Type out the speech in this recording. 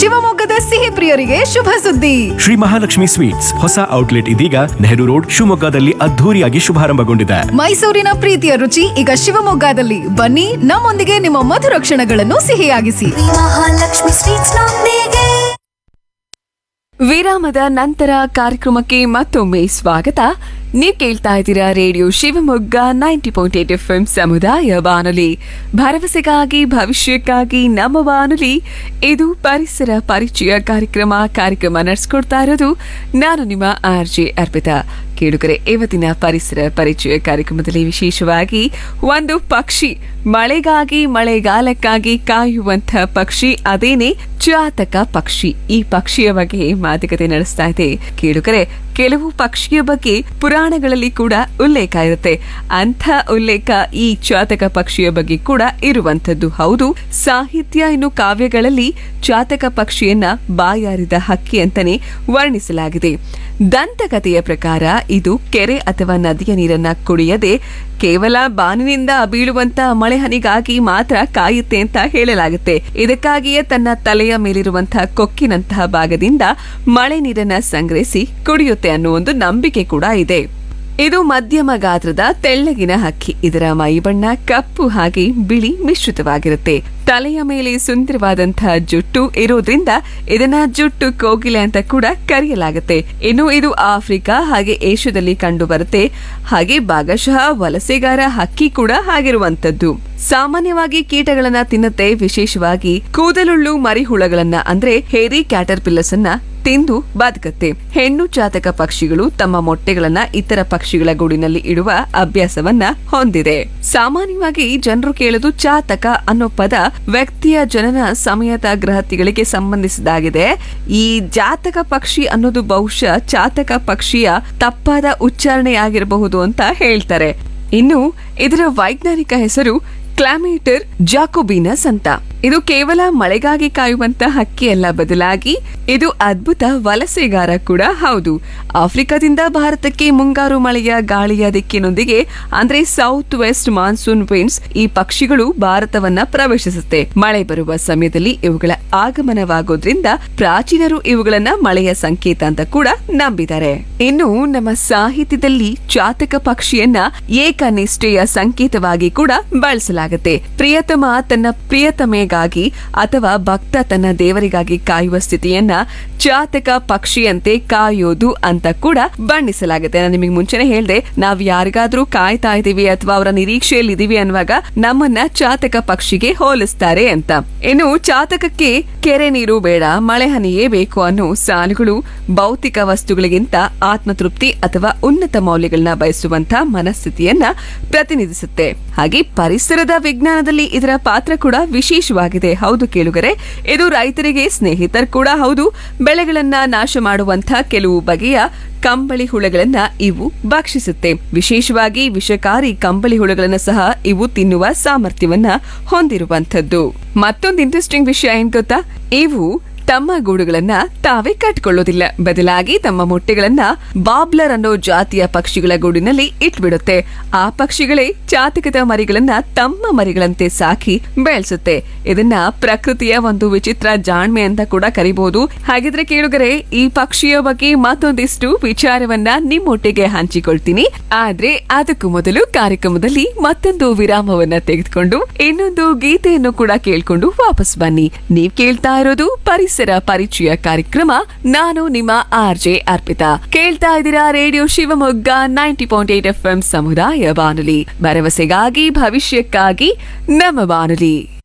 ಶಿವಮೊಗ್ಗದ ಸಿಹಿ ಪ್ರಿಯರಿಗೆ ಶುಭ ಸುದ್ದಿ ಶ್ರೀ ಮಹಾಲಕ್ಷ್ಮಿ ಸ್ವೀಟ್ಸ್ ಹೊಸ ಔಟ್ಲೆಟ್ ಇದೀಗ ನೆಹರು ರೋಡ್ ಶಿವಮೊಗ್ಗದಲ್ಲಿ ಅದ್ಧೂರಿಯಾಗಿ ಶುಭಾರಂಭಗೊಂಡಿದೆ ಮೈಸೂರಿನ ಪ್ರೀತಿಯ ರುಚಿ ಈಗ ಶಿವಮೊಗ್ಗದಲ್ಲಿ ಬನ್ನಿ ನಮ್ಮೊಂದಿಗೆ ನಿಮ್ಮ ಮಧುರ ಕ್ಷಣಗಳನ್ನು ಸಿಹಿಯಾಗಿಸಿ ಮಹಾಲಕ್ಷ್ಮಿ ಸ್ವೀಟ್ಸ್ ನೊಂದಿಗೆ ವಿರಾಮದ ನಂತರ ಕಾರ್ಯಕ್ರಮಕ್ಕೆ ಮತ್ತೊಮ್ಮೆ ಸ್ವಾಗತ ನೀವು ಕೇಳ್ತಾ ಇದ್ದೀರಾ radio Shivamogga ninety point eight F M ಸಮುದಾಯ ಬಾನುಲಿ ಭರವಸೆಗಾಗಿ ಭವಿಷ್ಯಕ್ಕಾಗಿ ನಮ್ಮ ಬಾನುಲಿ ಇದು ಪರಿಸರ ಪರಿಚಯ ಕಾರ್ಯಕ್ರಮ ಕಾರ್ಯಕ್ರಮ ನಡೆಸ್ಕೊಡ್ತಾ ಇರೋದು ನಾನು ನಿಮ್ಮ ಆರ್ ಜೆ ಅರ್ಪಿತಾ ಕೇಳುಗರೆ ಇವತ್ತಿನ ಪರಿಸರ ಪರಿಚಯ ಕಾರ್ಯಕ್ರಮದಲ್ಲಿ ವಿಶೇಷವಾಗಿ ಒಂದು ಪಕ್ಷಿ ಮಳೆಗಾಗಿ ಮಳೆಗಾಲಕ್ಕಾಗಿ ಕಾಯುವಂಥ ಪಕ್ಷಿ ಅದೇನೆ ಚಾತಕ ಪಕ್ಷಿ ಈ ಪಕ್ಷಿಯ ಬಗ್ಗೆ ಮಾತುಕತೆ ನಡೆಸ್ತಾ ಇದೆ ಕೇಳುಗರೆ ಕೆಲವು ಪಕ್ಷಿಯ ಬಗ್ಗೆ ಪುರಾಣಗಳಲ್ಲಿ ಕೂಡ ಉಲ್ಲೇಖ ಇರುತ್ತೆ ಅಂಥ ಉಲ್ಲೇಖ ಈ ಚಾತಕ ಪಕ್ಷಿಯ ಬಗ್ಗೆ ಕೂಡ ಇರುವಂತದ್ದು ಹೌದು ಸಾಹಿತ್ಯ ಇನ್ನು ಕಾವ್ಯಗಳಲ್ಲಿ ಚಾತಕ ಪಕ್ಷಿಯನ್ನ ಬಾಯಾರಿದ ಹಕ್ಕಿ ಅಂತಾನೆ ವರ್ಣಿಸಲಾಗಿದೆ ದಂತಕಥೆಯ ಪ್ರಕಾರ ಇದು ಕೆರೆ ಅಥವಾ ನದಿಯ ನೀರನ್ನ ಕುಡಿಯದೆ ಕೇವಲ ಬಾನಿನಿಂದ ಬೀಳುವಂತ ಮಳೆ ಹನಿಗಾಗಿ ಮಾತ್ರ ಕಾಯುತ್ತೆ ಅಂತ ಹೇಳಲಾಗುತ್ತೆ ಇದಕ್ಕಾಗಿಯೇ ತನ್ನ ತಲೆಯ ಮೇಲಿರುವಂತಹ ಕೊಕ್ಕಿನಂತಹ ಭಾಗದಿಂದ ಮಳೆ ನೀರನ್ನ ಸಂಗ್ರಹಿಸಿ ಕುಡಿಯುತ್ತೆ ಅನ್ನೋ ಒಂದು ನಂಬಿಕೆ ಕೂಡ ಇದೆ ಇದು ಮಧ್ಯಮ ಗಾತ್ರದ ತೆಳ್ಳಗಿನ ಹಕ್ಕಿ ಇದರ ಮೈಬಣ್ಣ ಕಪ್ಪು ಹಾಗೆ ಬಿಳಿ ಮಿಶ್ರಿತವಾಗಿರುತ್ತೆ ತಲೆಯ ಮೇಲೆ ಸುಂದರವಾದಂತಹ ಜುಟ್ಟು ಇರೋದ್ರಿಂದ ಇದನ್ನ ಜುಟ್ಟು ಕೋಗಿಲೆ ಅಂತ ಕೂಡ ಕರೆಯಲಾಗುತ್ತೆ ಇನ್ನು ಇದು ಆಫ್ರಿಕಾ ಹಾಗೆ ಏಷ್ಯಾದಲ್ಲಿ ಕಂಡು ಬರುತ್ತೆ ಹಾಗೆ ಭಾಗಶಃ ವಲಸೆಗಾರ ಹಕ್ಕಿ ಕೂಡ ಆಗಿರುವಂತದ್ದು ಸಾಮಾನ್ಯವಾಗಿ ಕೀಟಗಳನ್ನ ತಿನ್ನುತ್ತೆ ವಿಶೇಷವಾಗಿ ಕೂದಲುಳ್ಳು ಮರಿಹುಳಗಳನ್ನ ಅಂದ್ರೆ ಹೇರಿ ಕ್ಯಾಟರ್ಪಿಲ್ಲರ್ಸ್ ಅನ್ನ ತಿಂದು ಬದುಕತ್ತೆ ಹೆಣ್ಣು ಚಾತಕ ಪಕ್ಷಿಗಳು ತಮ್ಮ ಮೊಟ್ಟೆಗಳನ್ನ ಇತರ ಪಕ್ಷಿಗಳ ಗೂಡಿನಲ್ಲಿ ಇಡುವ ಅಭ್ಯಾಸವನ್ನ ಹೊಂದಿದೆ ಸಾಮಾನ್ಯವಾಗಿ ಜನರು ಕೇಳೋದು ಚಾತಕ ಅನ್ನೋ ಪದ ವ್ಯಕ್ತಿಯ ಜನನ ಸಮಯದ ಗ್ರಹತಿಗಳಿಗೆ ಸಂಬಂಧಿಸಿದಾಗಿದೆ ಈ ಜಾತಕ ಪಕ್ಷಿ ಅನ್ನೋದು ಬಹುಶಃ ಚಾತಕ ಪಕ್ಷಿಯ ತಪ್ಪಾದ ಉಚ್ಚಾರಣೆಯಾಗಿರಬಹುದು ಅಂತ ಹೇಳ್ತಾರೆ ಇನ್ನು ಇದರ ವೈಜ್ಞಾನಿಕ ಹೆಸರು ಕ್ಲಾಮೇಟರ್ ಜಾಕೋಬಿನಸ್ ಅಂತ ಇದು ಕೇವಲ ಮಳೆಗಾಗಿ ಕಾಯುವಂತ ಹಕ್ಕಿಯಲ್ಲ ಬದಲಾಗಿ ಇದು ಅದ್ಭುತ ವಲಸೆಗಾರ ಕೂಡ ಹೌದು ಆಫ್ರಿಕಾದಿಂದ ಭಾರತಕ್ಕೆ ಮುಂಗಾರು ಮಳೆಯ ಗಾಳಿಯ ದಿಕ್ಕಿನೊಂದಿಗೆ ಅಂದ್ರೆ ಸೌತ್ ವೆಸ್ಟ್ ಮಾನ್ಸೂನ್ ವಿಂಡ್ಸ್ ಈ ಪಕ್ಷಿಗಳು ಭಾರತವನ್ನ ಪ್ರವೇಶಿಸುತ್ತೆ ಮಳೆ ಬರುವ ಸಮಯದಲ್ಲಿ ಇವುಗಳ ಆಗಮನವಾಗೋದ್ರಿಂದ ಪ್ರಾಚೀನರು ಇವುಗಳನ್ನ ಮಳೆಯ ಸಂಕೇತ ಅಂತ ಕೂಡ ನಂಬಿದ್ದಾರೆ ಇನ್ನು ನಮ್ಮ ಸಾಹಿತ್ಯದಲ್ಲಿ ಚಾತಕ ಪಕ್ಷಿಯನ್ನ ಏಕನಿಷ್ಠೆಯ ಸಂಕೇತವಾಗಿ ಕೂಡ ಬಳಸಲಾಗುತ್ತೆ ಪ್ರಿಯತಮ ತನ್ನ ಪ್ರಿಯತಮೆಗಾಗಿ ಅಥವಾ ಭಕ್ತ ತನ್ನ ದೇವರಿಗಾಗಿ ಕಾಯುವ ಸ್ಥಿತಿಯನ್ನ ಚಾತಕ ಪಕ್ಷಿಯಂತೆ ಕಾಯೋದು ಅಂತ ಕೂಡ ಬಣ್ಣಿಸಲಾಗುತ್ತೆ ನಾನು ನಿಮಗೆ ಮುಂಚೆನೆ ಹೇಳ್ದೆ ನಾವ್ ಯಾರಿಗಾದ್ರೂ ಕಾಯ್ತಾ ಇದೀವಿ ಅಥವಾ ಅವರ ನಿರೀಕ್ಷೆಯಲ್ಲಿ ಇದೀವಿ ಅನ್ನುವಾಗ ನಮ್ಮನ್ನ ಚಾತಕ ಪಕ್ಷಿಗೆ ಹೋಲಿಸ್ತಾರೆ ಅಂತ ಇನ್ನು ಚಾತಕಕ್ಕೆ ಕೆರೆ ನೀರು ಬೇಡ ಮಳೆ ಹನಿಯೇ ಬೇಕು ಅನ್ನೋ ಸಾಲುಗಳು ಭೌತಿಕ ವಸ್ತುಗಳಿಗಿಂತ ಆತ್ಮತೃಪ್ತಿ ಅಥವಾ ಉನ್ನತ ಮೌಲ್ಯಗಳನ್ನ ಬಯಸುವಂತ ಮನಸ್ಥಿತಿಯನ್ನ ಪ್ರತಿನಿಧಿಸುತ್ತೆ ಹಾಗೆ ಪರಿಸರದ ವಿಜ್ಞಾನದಲ್ಲಿ ಇದರ ಪಾತ್ರ ಕೂಡ ವಿಶೇಷವಾಗಿದೆ ಹೌದು ಕೇಳುಗರೆ ಇದು ರೈತರಿಗೆ ಸ್ನೇಹಿತರು ಕೂಡ ಹೌದು ಬೆಳೆಗಳನ್ನ ನಾಶ ಮಾಡುವಂತ ಕೆಲವು ಬಗೆಯ ಕಂಬಳಿ ಹುಳಗಳನ್ನ ಇವು ಭಕ್ಷಿಸುತ್ತೆ ವಿಶೇಷವಾಗಿ ವಿಷಕಾರಿ ಕಂಬಳಿ ಹುಳಗಳನ್ನ ಸಹ ಇವು ತಿನ್ನುವ ಸಾಮರ್ಥ್ಯವನ್ನ ಹೊಂದಿರುವಂತದ್ದು ಮತ್ತೊಂದು ಇಂಟ್ರೆಸ್ಟಿಂಗ್ ವಿಷಯ ಏನ್ ಗೊತ್ತಾ ಇವು ತಮ್ಮ ಗೂಡುಗಳನ್ನ ತಾವೇ ಕಟ್ಕೊಳ್ಳೋದಿಲ್ಲ ಬದಲಾಗಿ ತಮ್ಮ ಮೊಟ್ಟೆಗಳನ್ನ ಬಾಬ್ಲರ್ ಅನ್ನೋ ಜಾತಿಯ ಪಕ್ಷಿಗಳ ಗೂಡಿನಲ್ಲಿ ಇಟ್ಬಿಡುತ್ತೆ ಆ ಪಕ್ಷಿಗಳೇ ಚಾತಕದ ಮರಿಗಳನ್ನ ತಮ್ಮ ಮರಿಗಳಂತೆ ಸಾಕಿ ಬೆಳೆಸುತ್ತೆ ಇದನ್ನ ಪ್ರಕೃತಿಯ ಒಂದು ವಿಚಿತ್ರ ಜಾಣ್ಮೆ ಅಂತ ಕೂಡ ಕರಿಬಹುದು ಹಾಗಿದ್ರೆ ಕೇಳುಗರೆ ಈ ಪಕ್ಷಿಯ ಬಗ್ಗೆ ಮತ್ತೊಂದಿಷ್ಟು ವಿಚಾರವನ್ನ ನಿಮ್ಮೊಟ್ಟಿಗೆ ಹಂಚಿಕೊಳ್ತೀನಿ ಆದ್ರೆ ಅದಕ್ಕೂ ಮೊದಲು ಕಾರ್ಯಕ್ರಮದಲ್ಲಿ ಮತ್ತೊಂದು ವಿರಾಮವನ್ನ ತೆಗೆದುಕೊಂಡು ಇನ್ನೊಂದು ಗೀತೆಯನ್ನು ಕೂಡ ಕೇಳ್ಕೊಂಡು ವಾಪಸ್ ಬನ್ನಿ ನೀವ್ ಕೇಳ್ತಾ ಇರೋದು ಪರಿಸರ ಪರಿಚಯ ಕಾರ್ಯಕ್ರಮ ನಾನು ನಿಮ್ಮ ಆರ್ ಜೆ ಅರ್ಪಿತಾ ಕೇಳ್ತಾ ಇದ್ದೀರಾ radio Shivamogga ninety point eight F M ಸಮುದಾಯ ಬಾನುಲಿ ಭರವಸೆಗಾಗಿ ಭವಿಷ್ಯಕ್ಕಾಗಿ ನಮ್ಮ ಬಾನುಲಿ